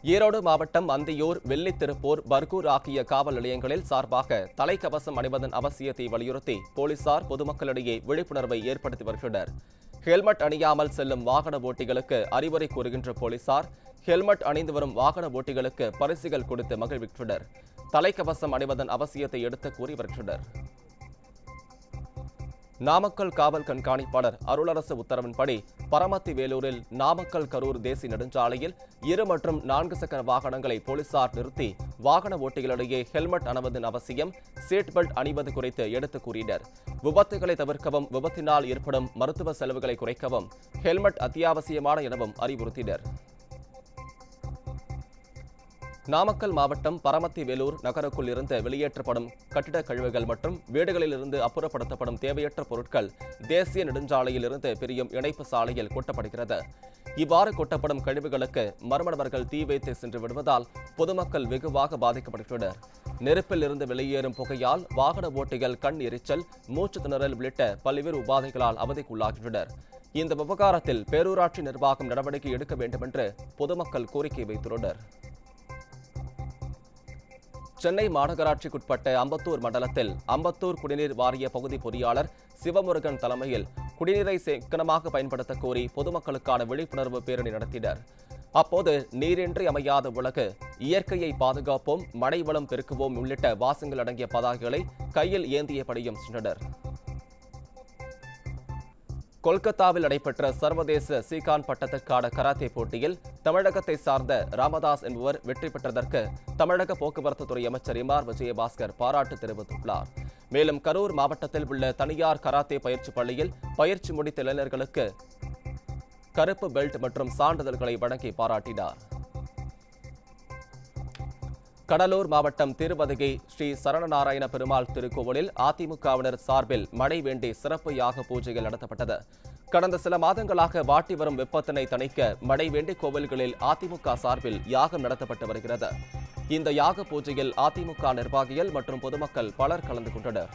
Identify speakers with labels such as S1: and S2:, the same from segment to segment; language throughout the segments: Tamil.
S1: ஈரோடு மாவட்டம் அந்தியூர் வெள்ளித்திருப்பூர் பர்கூர் ஆகிய காவல் நிலையங்களில் சார்பாக தலைக்கவசம் அணிவதன் அவசியத்தை வலியுறுத்தி போலீசார் பொதுமக்களிடையே விழிப்புணர்வை ஏற்படுத்தி வருகின்றனர் ஹெல்மெட் அணியாமல் செல்லும் வாகன ஓட்டிகளுக்கு அறிவுரை கூறுகின்ற போலீசார் ஹெல்மெட் அணிந்து வரும் வாகன ஓட்டிகளுக்கு பரிசுகள் கொடுத்து மகிழ்விக்கின்றனர் தலைக்கவசம் அணிவதன் அவசியத்தை எடுத்து கூறி வருகின்றனர் நாமக்கல் காவல் கண்காணிப்பாளர் அருளரசு உத்தரவின்படி பரமத்தி வேலூரில் நாமக்கல் கரூர் தேசிய நெடுஞ்சாலையில் இரு மற்றும் நான்கு சக்கர வாகனங்களை போலீசார் நிறுத்தி வாகன ஓட்டிகளிடையே ஹெல்மெட் அணிவதன் அவசியம் சீட் பெல்ட் அணிவது குறித்து எடுத்து கூறினர் விபத்துகளை தவிர்க்கவும் விபத்தினால் ஏற்படும் மருத்துவ செலவுகளை குறைக்கவும் ஹெல்மெட் அத்தியாவசியமான எனவும் அறிவுறுத்தினர் நாமக்கல் மாவட்டம் பரமத்தி வேலூர் நகருக்குள் இருந்து வெளியேற்றப்படும் கட்டிடக் கழிவுகள் மற்றும் வீடுகளில் இருந்து அப்புறப்படுத்தப்படும் தேவையற்ற பொருட்கள் தேசிய நெடுஞ்சாலையில் இருந்து பிரியும் இணைப்பு சாலையில் கொட்டப்படுகிறது இவ்வாறு கொட்டப்படும் கழிவுகளுக்கு மர்மணவர்கள் தீ வைத்து சென்று விடுவதால் பொதுமக்கள் வெகுவாக பாதிக்கப்படுகின்றனர் நெருப்பில் இருந்து வெளியேறும் புகையால் வாகன ஓட்டிகள் கண் எரிச்சல் மூச்சு திணறல் உள்ளிட்ட பல்வேறு உபாதைகளால் அவதிக்குள்ளாகின்றனர் இந்த விவகாரத்தில் பேரூராட்சி நிர்வாகம் நடவடிக்கை எடுக்க வேண்டும் என்று பொதுமக்கள் கோரிக்கை வைத்துள்ளனர் சென்னை மாநகராட்சிக்குட்பட்ட அம்பத்தூர் மண்டலத்தில் அம்பத்தூர் குடிநீர் வாரிய பகுதி பொறியாளர் சிவமுருகன் தலைமையில் குடிநீரை சிக்கனமாக பயன்படுத்த கோரி பொதுமக்களுக்கான விழிப்புணர்வு பேரணி நடத்தினர் அப்போது நீரின்றி அமையாத உலகு இயற்கையை பாதுகாப்போம் மழை வளம் பெருக்குவோம் உள்ளிட்ட வாசங்கள் அடங்கிய பதாகைகளை கையில் ஏந்தியபடியும் சென்றனர் கொல்கத்தாவில் நடைபெற்ற சர்வதேச சீகான் பட்டத்துக்கான கராத்தே போட்டியில் தமிழகத்தை சார்ந்த ராமதாஸ் என்பவர் வெற்றி பெற்றதற்கு தமிழக போக்குவரத்து துறை அமைச்சர் எம்ஆர் விஜயபாஸ்கர் பாராட்டு தெரிவித்துள்ளார் மேலும் கரூர் மாவட்டத்தில் உள்ள தனியார் கராத்தே பயிற்சி பள்ளியில் பயிற்சி முடித்த இளைஞர்களுக்கு கருப்பு பெல்ட் மற்றும் சான்றிதழ்களை வழங்கி பாராட்டினார் கடலூர் மாவட்டம் திருவதகை ஸ்ரீ சரணநாராயண பெருமாள் திருக்கோவிலில் அதிமுகவினர் சார்பில் மழை வேண்டி சிறப்பு யாக பூஜைகள் நடத்தப்பட்டது கடந்த சில மாதங்களாக வாட்டி வரும் வெப்பத்தினை தணிக்க மழை வேண்டி கோவில்களில் அதிமுக சார்பில் யாகம் நடத்தப்பட்டு வருகிறது இந்த யாக பூஜையில் அதிமுக நிர்வாகிகள் மற்றும் பொதுமக்கள் பலர் கலந்து கொண்டனர்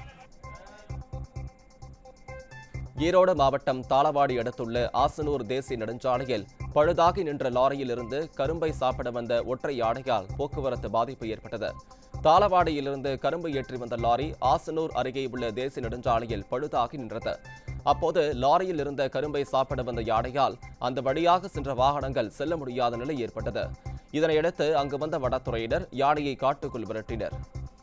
S1: ஈரோடு மாவட்டம் தாளவாடி அடுத்துள்ள ஆசனூர் தேசிய நெடுஞ்சாலையில் பழுதாகி நின்ற லாரியில் இருந்து கரும்பை சாப்பிட வந்த ஒற்றை யானையால் போக்குவரத்து பாதிப்பு ஏற்பட்டது தாளவாடியிலிருந்து கரும்பு ஏற்றி வந்த லாரி ஆசனூர் அருகே உள்ள தேசிய நெடுஞ்சாலையில் பழுதாகி நின்றது அப்போது லாரியில் இருந்த கரும்பை சாப்பிட வந்த யானையால் அந்த வழியாக சென்ற வாகனங்கள் செல்ல முடியாத நிலை ஏற்பட்டது இதனையடுத்து அங்கு வந்த வனத்துறையினர் யானையை காட்டுக்குள் விரட்டினர்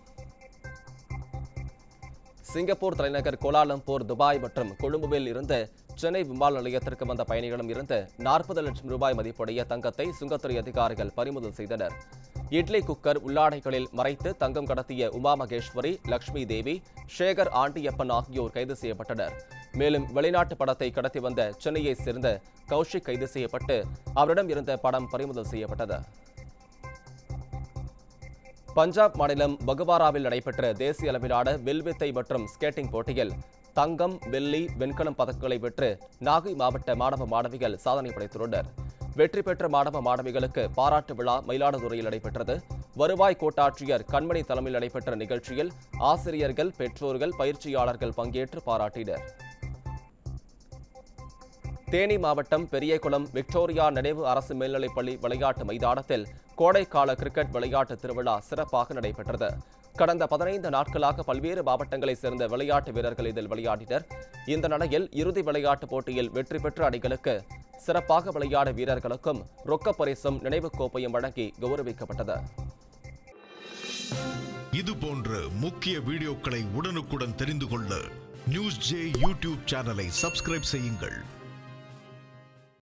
S1: சிங்கப்பூர் தலைநகர் கோலாலம்பூர் துபாய் மற்றும் கொழும்புவில் இருந்து சென்னை விமான நிலையத்திற்கு வந்த பயணிகளும் இருந்து நாற்பது லட்சம் ரூபாய் மதிப்புடைய தங்கத்தை சுங்கத்துறை அதிகாரிகள் பறிமுதல் செய்தனர் இட்லி குக்கர் உள்ளாடைகளில் மறைத்து தங்கம் கடத்திய உமா மகேஸ்வரி லட்சுமி தேவி சேகர் ஆண்டியப்பன் ஆகியோர் கைது செய்யப்பட்டனர் மேலும் வெளிநாட்டு படத்தை கடத்தி வந்த சென்னையைச் சேர்ந்த கௌஷிக் கைது செய்யப்பட்டு அவரிடம் இருந்த படம் பறிமுதல் செய்யப்பட்டது பஞ்சாப் மாநிலம் பகுவாராவில் நடைபெற்ற தேசிய அளவிலான வில்வித்தை மற்றும் ஸ்கேட்டிங் போட்டியில் தங்கம் வெள்ளி வெண்கலம் பதக்கங்களை வென்று நாகை மாவட்ட மாணவ மாணவிகள் சாதனை படைத்துள்ளனர் வெற்றி பெற்ற மாணவ மாணவிகளுக்கு பாராட்டு விழா மயிலாடுதுறையில் நடைபெற்றது வருவாய் கோட்டாட்சியர் கண்மணி தலைமையில் நடைபெற்ற நிகழ்ச்சியில் ஆசிரியர்கள் பெற்றோர்கள் பயிற்சியாளர்கள் பங்கேற்று பாராட்டினர் தேனி மாவட்டம் பெரியகுளம் விக்டோரியா நினைவு அரசு மேல்நிலைப்பள்ளி விளையாட்டு மைதானத்தில் கோடைக்கால கிரிக்கெட் விளையாட்டு திருவிழா சிறப்பாக நடைபெற்றது கடந்த பதினைந்து நாட்களாக பல்வேறு மாவட்டங்களைச் சேர்ந்த விளையாட்டு வீரர்கள் இதில் விளையாடினர் இந்த நிலையில் இறுதி விளையாட்டுப் போட்டியில் வெற்றி பெற்ற அணிகளுக்கு சிறப்பாக விளையாட வீரர்களுக்கும் ரொக்கப் பரிசும் நினைவுக் கோப்பையும் வழங்கி கௌரவிக்கப்பட்டது
S2: இது போன்ற முக்கிய வீடியோக்களை உடனுக்குடன் தெரிந்து கொள்ள நியூஸ் ஜே யூடியூப் சேனலை சப்ஸ்கிரைப் செய்யுங்கள்